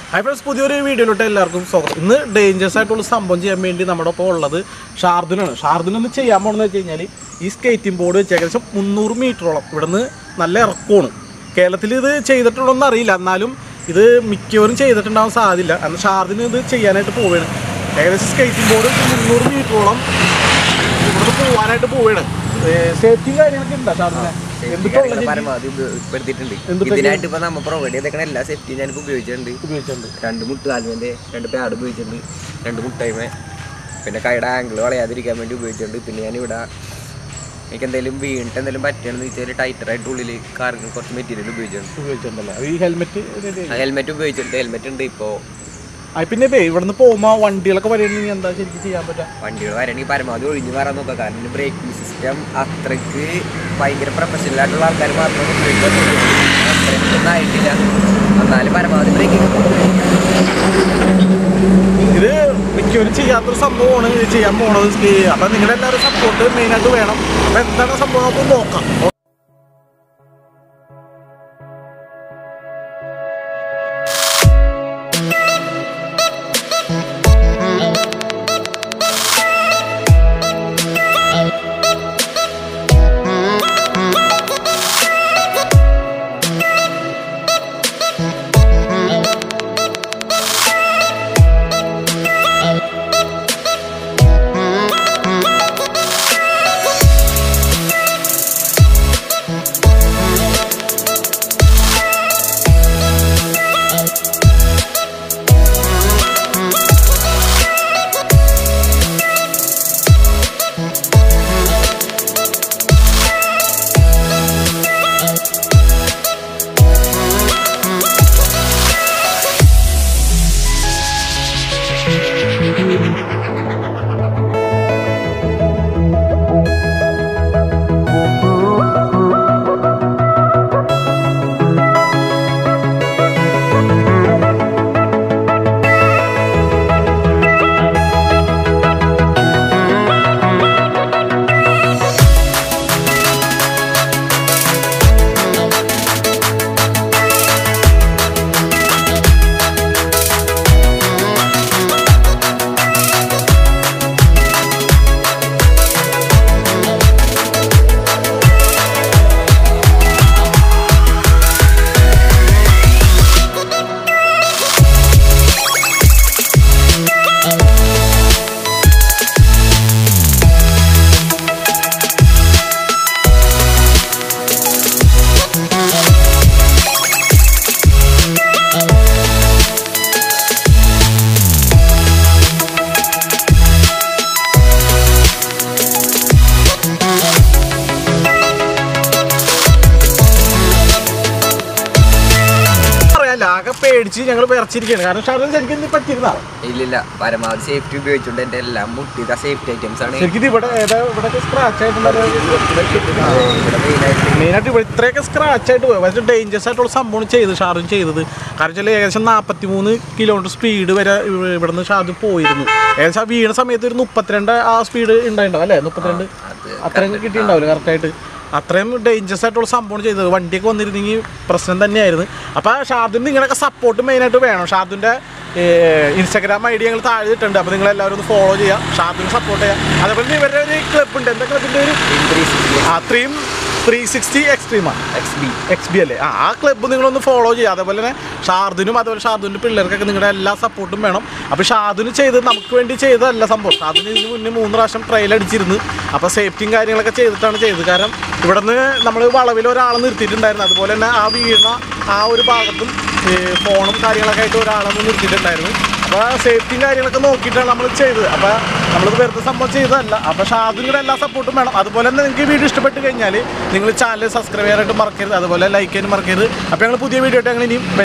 Hi friends പുതിയൊരു വീഡിയോയിലോട്ട് എല്ലാവർക്കും സ്വാഗതം ഇന്ന് ഡേഞ്ചറസ് ആയിട്ടുള്ള സംഭവം ചെയ്യാൻ വേണ്ടി നമ്മുടെ ഒപ്പം ഉള്ളത് ഷാർദിനാണ് ഷാർദിൻ ഒന്ന് ചെയ്യാൻ പോകണമെന്ന് വെച്ച് കഴിഞ്ഞാൽ ഈ സ്കേറ്റിംഗ് ബോർഡ് വെച്ച് ഏകദേശം മുന്നൂറ് മീറ്ററോളം ഇവിടുന്ന് നല്ല ഇറക്കമാണ് കേരളത്തിൽ ഇത് ചെയ്തിട്ടുണ്ടോന്ന് അറിയില്ല എന്നാലും ഇത് മിക്കവരും ചെയ്തിട്ടുണ്ടാവാൻ സാധ്യത അന്ന് ഷാർദിന് ഇത് ചെയ്യാനായിട്ട് പോവുകയാണ് ഏകദേശം സ്കേറ്റിംഗ് ബോർഡ് മുന്നൂറ് മീറ്ററോളം ഇവിടുന്ന് പോകാനായിട്ട് പോവുകയാണ് സേഫ്റ്റിയും കാര്യങ്ങളൊക്കെ ഉണ്ടോ ഷാർദിനെ എന്തൊക്കെയുള്ള കാര്യങ്ങൾ പരമാവധി ഉപയോഗപ്പെടുത്തിയിട്ടുണ്ട് എന്തൊക്കെ ഇതിനായിട്ട് ഇപ്പൊ നമ്മ പ്രൊവൈഡ് ചെയ്തേക്കണ എല്ലാ സേഫ്റ്റിയും ഞാനിപ്പോ ഉപയോഗിച്ചിട്ടുണ്ട് ഉപയോഗിച്ചിട്ടുണ്ട് രണ്ട് മുട്ട് കാൽമേന്റെ രണ്ട് പാഡ് ഉപയോഗിച്ചിട്ടുണ്ട് രണ്ട് മുട്ടൈമേ പിന്നെ കൈയുടെ ആംഗിൾ വളയാതിരിക്കാൻ വേണ്ടി ഉപയോഗിച്ചിട്ടുണ്ട് പിന്നെ ഞാനിവിടെ എനിക്ക് എന്തെങ്കിലും വീണിട്ട് എന്തെങ്കിലും പറ്റുകയാണെന്ന് വെച്ചാൽ ടൈറ്ററായിട്ട് ഉള്ളിൽ കാറിന് കുറച്ച് മെറ്റീരിയൽ ഉപയോഗിച്ചിട്ടുണ്ട് ഉപയോഗിച്ചിട്ടുണ്ടല്ലോ ഈ ഹെൽമെറ്റ് ഹെൽമെറ്റ് ഉപയോഗിച്ചിട്ടുണ്ട് ഹെൽമെറ്റ് ഉണ്ട് ഇപ്പോൾ ആ പിന്നെ ഇപ്പേ ഇവിടുന്ന് പോകുമ്പോൾ വണ്ടികളൊക്കെ വരണമെങ്കിൽ എന്താ ശരിക്കും ചെയ്യാൻ പറ്റുക വണ്ടികൾ വരണമെങ്കിൽ പരമാവധി ഒഴിഞ്ഞു മാറാൻ നോക്കുക കാരണം ബ്രേക്കിംഗ് സിസ്റ്റം അത്രയ്ക്ക് ഭയങ്കര പ്രൊഫഷണൽ ആയിട്ടുള്ള ആൾക്കാർ മാത്രമേ ഉപയോഗിക്കാൻ അത്രയ്ക്കൊന്നും ആയിട്ടില്ല എന്നാലും പരമാവധി ബ്രേക്കിംഗ് ഇത് മിക്കവരും ചെയ്യാത്തൊരു സംഭവമാണ് ഇത് ചെയ്യാൻ പോണത് ski. അപ്പൊ നിങ്ങളുടെ എല്ലാവരും സപ്പോർട്ട് മെയിനായിട്ട് വേണം അപ്പൊ എന്താണ് സംഭവം നമുക്ക് നോക്കാം പറയാല്ല ആകെ പേടിച്ച് ഞങ്ങൾ വിറച്ചിരിക്കുകയാണ് കാരണം ഷാർദിന് ശരിക്കും ഇത് പറ്റിയിരുന്ന ഇല്ലില്ല പരമാവധി സേഫ്റ്റി ഉപയോഗിച്ചുകൊണ്ട് എൻ്റെ എല്ലാം മുട്ടിയത് സേഫ്റ്റി ഐറ്റംസ് ആണ് ശരിക്കും ഇത് ഇവിടെ ഏതാ ഇവിടെ സ്ക്രാച്ച് ആയിട്ടുള്ളത് ഇവിടെ മെയിനായിട്ട് മെയിനായിട്ട് ഇവിടെ ഇത്രയൊക്കെ സ്ക്രാച്ച് ആയിട്ട് പോയി പക്ഷേ ഡേഞ്ചറസ് ആയിട്ടുള്ള സംഭവം ചെയ്ത് ഷാറും ചെയ്തത് കാരണം വെച്ചാൽ ഏകദേശം നാൽപ്പത്തി മൂന്ന് കിലോമീറ്റർ സ്പീഡ് വരെ ഇവ- ഇവിടുന്ന് ഷാദ് പോയിരുന്നു ഏകദേശം ആ വീണ സമയത്ത് ഒരു മുപ്പത്തിരണ്ട് ആ സ്പീഡ് ഉണ്ടായിട്ടുണ്ടാവും അല്ലേ മുപ്പത്തിരണ്ട് അത് അത്രയും കിട്ടിയിട്ടുണ്ടാവില്ല കറക്റ്റായിട്ട് അത്രയും ഡേഞ്ചറസ് ആയിട്ടുള്ള സംഭവം ചെയ്തത് വണ്ടിയൊക്കെ വന്നിരുന്നെങ്കിൽ പ്രശ്നം തന്നെയായിരുന്നു അപ്പോൾ ഷാദിന് നിങ്ങളൊക്കെ സപ്പോർട്ട് മെയിനായിട്ട് വേണം ഷാദിൻ്റെ ഇൻസ്റ്റാഗ്രാം ഐ ഡി ഞങ്ങൾ താഴെ ഇട്ടുണ്ട് അപ്പോൾ നിങ്ങൾ എല്ലാവരും ഒന്ന് ഫോളോ ചെയ്യുക ഷാദിന് സപ്പോർട്ട് ചെയ്യുക അതേപോലെ ഇവരുടെ ഒരു ക്ലബ് ഉണ്ട് എന്താ ക്ലബിൻ്റെ ഒരു അത്രയും ത്രീ സിക്സ്റ്റി എക്സ്ട്രീമാണ് എക്സ് ബി എക്സ് ബി അല്ലേ ആ ആ ക്ലബ്ബ് നിങ്ങളൊന്ന് ഫോളോ ചെയ്യുക അതേപോലെ തന്നെ ഷാർദിനും അതുപോലെ ഷാർദിൻ്റെ പിള്ളേർക്കൊക്കെ നിങ്ങളുടെ എല്ലാ സപ്പോർട്ടും വേണം അപ്പോൾ ഷാദിന് ചെയ്ത് നമുക്ക് വേണ്ടി ചെയ്തതല്ല സംഭവം ഷാദിന് ഇതിന് മുന്നേ മൂന്ന് പ്രാവശ്യം ട്രയൽ അടിച്ചിരുന്നു അപ്പോൾ സേഫ്റ്റിയും കാര്യങ്ങളൊക്കെ ചെയ്തിട്ടാണ് ചെയ്തത് കാരണം ഇവിടെ നിന്ന് നമ്മൾ വളവിൽ ഒരാളെ നിർത്തിയിട്ടുണ്ടായിരുന്നു അതുപോലെ തന്നെ ആ വീണ ആ ഒരു ഭാഗത്തും ഈ ഫോണും കാര്യങ്ങളൊക്കെ ആയിട്ട് ഒരാളെ ഒന്ന് നിർത്തിയിട്ടുണ്ടായിരുന്നു അപ്പോൾ സേഫ്റ്റിയും കാര്യങ്ങളൊക്കെ നോക്കിയിട്ടാണ് നമ്മൾ ചെയ്തത് അപ്പോൾ നമ്മളിത് വെറുതെ സംഭവം ചെയ്തതല്ല അപ്പോൾ ഷാദിൻ്റെ എല്ലാ സപ്പോർട്ടും വേണം അതുപോലെ തന്നെ നിങ്ങൾക്ക് ഈ വീഡിയോ ഇഷ്ടപ്പെട്ട് കഴിഞ്ഞാൽ നിങ്ങൾ ചാനൽ സബ്സ്ക്രൈബ് ചെയ്യാനായിട്ട് മറക്കരുത് അതുപോലെ ലൈക്ക് ചെയ്യാനും മറക്കരുത് അപ്പോൾ ഞങ്ങൾ പുതിയ വീഡിയോ ആയിട്ട് ഞങ്ങൾ ഇനിയും